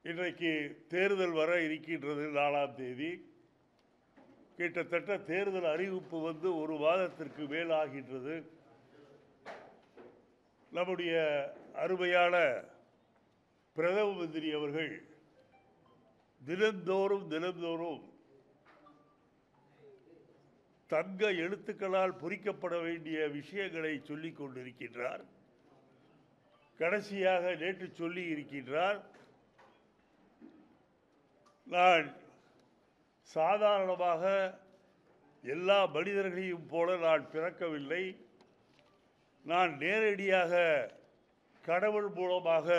இன்றைக்கு தேர்தல் வர இருக்கின்றது நாலாம் தேதி கிட்டத்தட்ட தேர்தல் அறிவிப்பு வந்து ஒரு மாதத்திற்கு மேலாகின்றது நம்முடைய அருமையான பிரதம மந்திரி அவர்கள் தினந்தோறும் தினந்தோறும் தங்க எழுத்துக்களால் பொறிக்கப்பட வேண்டிய விஷயங்களை சொல்லிக் கொண்டிருக்கின்றார் கடைசியாக நேற்று சொல்லி இருக்கின்றார் நான் சாதாரணமாக எல்லா மனிதர்களையும் போல நான் பிறக்கவில்லை நான் நேரடியாக கடவுள் மூலமாக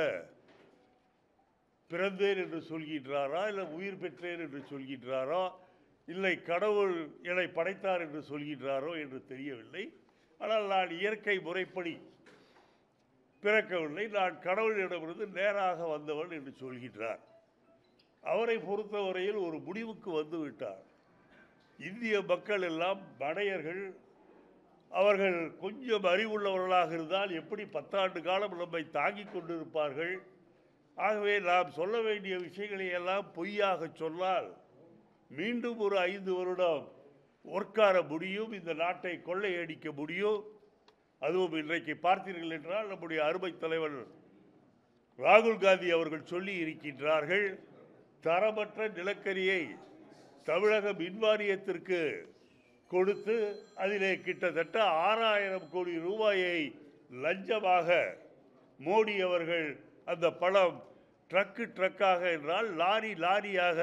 பிறந்தேன் என்று சொல்கின்றாரா இல்லை உயிர் பெற்றேன் என்று சொல்கின்றாரா இல்லை கடவுள் என்னை படைத்தார் என்று சொல்கின்றாரோ என்று தெரியவில்லை ஆனால் நான் இயற்கை முறைப்படி பிறக்கவில்லை நான் கடவுளிடமிருந்து நேராக வந்தவன் என்று சொல்கின்றார் அவரை பொறுத்தவரையில் ஒரு முடிவுக்கு வந்து விட்டார் இந்திய மக்கள் எல்லாம் மடையர்கள் அவர்கள் கொஞ்சம் அறிவுள்ளவர்களாக இருந்தால் எப்படி பத்தாண்டு காலம் நம்மை தாங்கிக் கொண்டிருப்பார்கள் ஆகவே நாம் சொல்ல வேண்டிய விஷயங்களை எல்லாம் பொய்யாக சொன்னால் மீண்டும் ஒரு ஐந்து வருடம் உட்கார முடியும் இந்த நாட்டை கொள்ளையடிக்க முடியும் அதுவும் இன்றைக்கு பார்த்தீர்கள் என்றால் நம்முடைய அருமை தலைவர் ராகுல் காந்தி அவர்கள் சொல்லி இருக்கின்றார்கள் தரமற்ற நிலக்கரியை தமிழக மின்வாரியத்திற்கு கொடுத்து அதிலே கிட்டத்தட்ட ஆறாயிரம் கோடி ரூபாயை லஞ்சமாக மோடி அவர்கள் அந்த பணம் ட்ரக்கு ட்ரக்காக என்றால் லாரி லாரியாக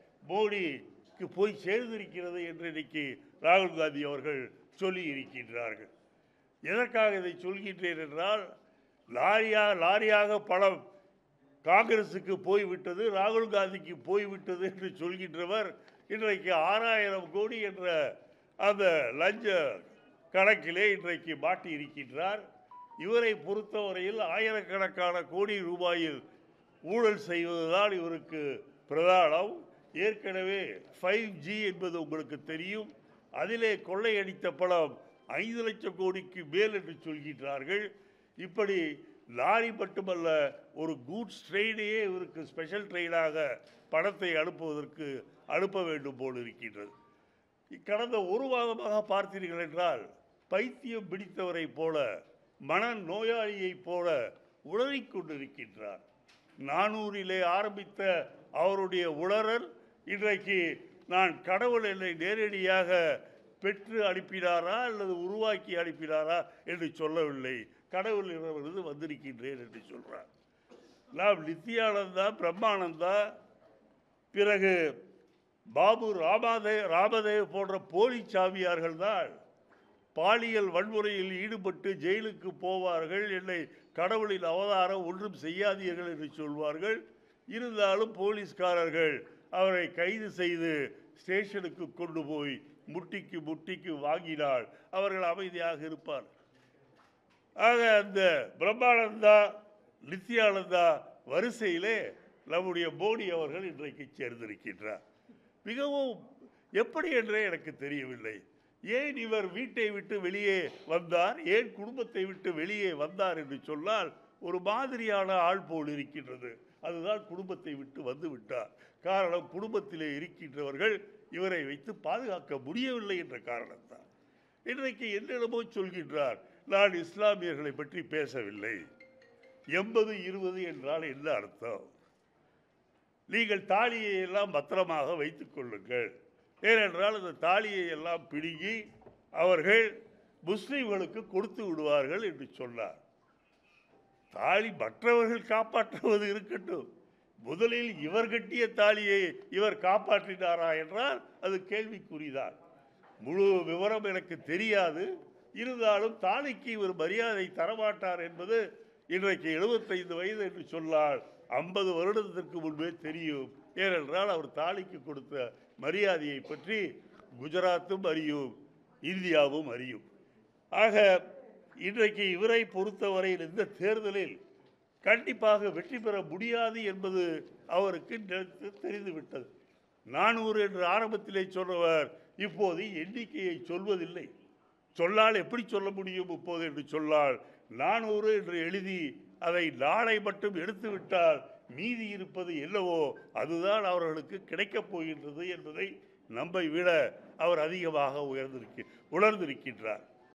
மோடிக்கு போய் சேர்ந்திருக்கிறது என்று இன்னைக்கு ராகுல் காந்தி அவர்கள் சொல்லி இருக்கின்றார்கள் எதற்காக இதை சொல்கின்றேன் என்றால் லாரியாக லாரியாக பணம் காங்கிரசுக்கு போய்விட்டது ராகுல் காந்திக்கு போய்விட்டது என்று சொல்கின்றவர் இன்றைக்கு ஆறாயிரம் கோடி என்ற அந்த லஞ்ச கணக்கிலே இன்றைக்கு மாட்டி இருக்கின்றார் இவரை பொறுத்தவரையில் ஆயிரக்கணக்கான கோடி ரூபாயில் ஊழல் செய்வதுதான் இவருக்கு பிரதானம் ஏற்கனவே ஃபைவ் ஜி என்பது உங்களுக்கு தெரியும் அதிலே கொள்ளையடித்த பணம் ஐந்து லட்சம் கோடிக்கு மேல் என்று சொல்கின்றார்கள் இப்படி லாரி மட்டுமல்ல ஒரு கூட்ஸ் ட்ரெயினையே இவருக்கு ஸ்பெஷல் ட்ரெயினாக பணத்தை அனுப்புவதற்கு அனுப்ப வேண்டும் போல் இருக்கின்றது கடந்த ஒரு மாதமாக பார்த்தீர்கள் என்றால் பைத்தியம் பிடித்தவரைப் போல மன நோயாளியைப் போல உளறிக் கொண்டிருக்கின்றார் நானூறிலே ஆரம்பித்த அவருடைய உளறல் இன்றைக்கு நான் கடவுள் என்னை நேரடியாக பெற்று அனுப்பினாரா அல்லது உருவாக்கி அனுப்பினாரா என்று சொல்லவில்லை கடவுளிடமிருந்து வந்திருக்கின்றேன் என்று சொல்றார் நாம் நித்யானந்தா பிரம்மானந்தா பிறகு பாபு ராமாதே ராமதேவ் போன்ற போலி சாமியார்கள் தான் பாலியல் வன்முறையில் ஈடுபட்டு ஜெயிலுக்கு போவார்கள் என்னை கடவுளின் அவதாரம் ஒன்றும் செய்யாதீர்கள் என்று சொல்வார்கள் இருந்தாலும் போலீஸ்காரர்கள் அவரை கைது செய்து ஸ்டேஷனுக்கு கொண்டு போய் முட்டிக்கு முட்டிக்கு வாங்கினால் அவர்கள் அமைதியாக இருப்பார் ஆக அந்த பிரம்மானந்தா நித்யானந்தா வரிசையிலே நம்முடைய மோடி அவர்கள் இன்றைக்கு சேர்ந்திருக்கின்றார் மிகவும் எப்படி என்றே எனக்கு தெரியவில்லை ஏன் இவர் வீட்டை விட்டு வெளியே வந்தார் ஏன் குடும்பத்தை விட்டு வெளியே வந்தார் என்று சொன்னால் ஒரு மாதிரியான ஆள் போல் இருக்கின்றது அதுதான் குடும்பத்தை விட்டு வந்து விட்டார் காரணம் குடும்பத்திலே இருக்கின்றவர்கள் இவரை வைத்து பாதுகாக்க முடியவில்லை என்ற காரணம்தான் இன்றைக்கு என்னிடமோ சொல்கின்றார் நான் இஸ்லாமியர்களை பற்றி பேசவில்லை எண்பது இருபது என்றால் என்ன அர்த்தம் நீங்கள் தாலியை எல்லாம் பத்திரமாக வைத்துக் கொள்ளுங்கள் ஏனென்றால் அந்த தாலியை எல்லாம் பிடுங்கி அவர்கள் முஸ்லிம்களுக்கு கொடுத்து விடுவார்கள் என்று சொன்னார் தாலி மற்றவர்கள் காப்பாற்றுவது இருக்கட்டும் முதலில் இவர் கட்டிய தாலியை இவர் காப்பாற்றினாரா என்றால் அது கேள்விக்குறிதான் முழு விவரம் எனக்கு தெரியாது இருந்தாலும் தாலிக்கு இவர் மரியாதை தரமாட்டார் என்பது இன்றைக்கு 75 வயது என்று சொன்னால் ஐம்பது வருடத்திற்கு முன்பே தெரியும் ஏனென்றால் அவர் தாலிக்கு கொடுத்த மரியாதையை பற்றி குஜராத்தும் அறியும் இந்தியாவும் அறியும் ஆக இன்றைக்கு இவரை பொறுத்தவரையில் இந்த தேர்தலில் கண்டிப்பாக வெற்றி பெற முடியாது என்பது அவருக்கு நேற்று தெரிந்துவிட்டது நானூறு என்று ஆரம்பத்திலே சொன்னவர் இப்போது எண்ணிக்கையை சொல்வதில்லை சொல்லால் எப்படி சொல்ல முடியும் இப்போது என்று சொன்னால் நானூறு என்று எழுதி அதை நாளை மட்டும் எடுத்து விட்டால் மீதி இருப்பது என்னவோ அதுதான் அவர்களுக்கு கிடைக்கப் போகின்றது என்பதை நம்மை விட அவர் அதிகமாக உயர்ந்திருக்க உணர்ந்திருக்கின்றார்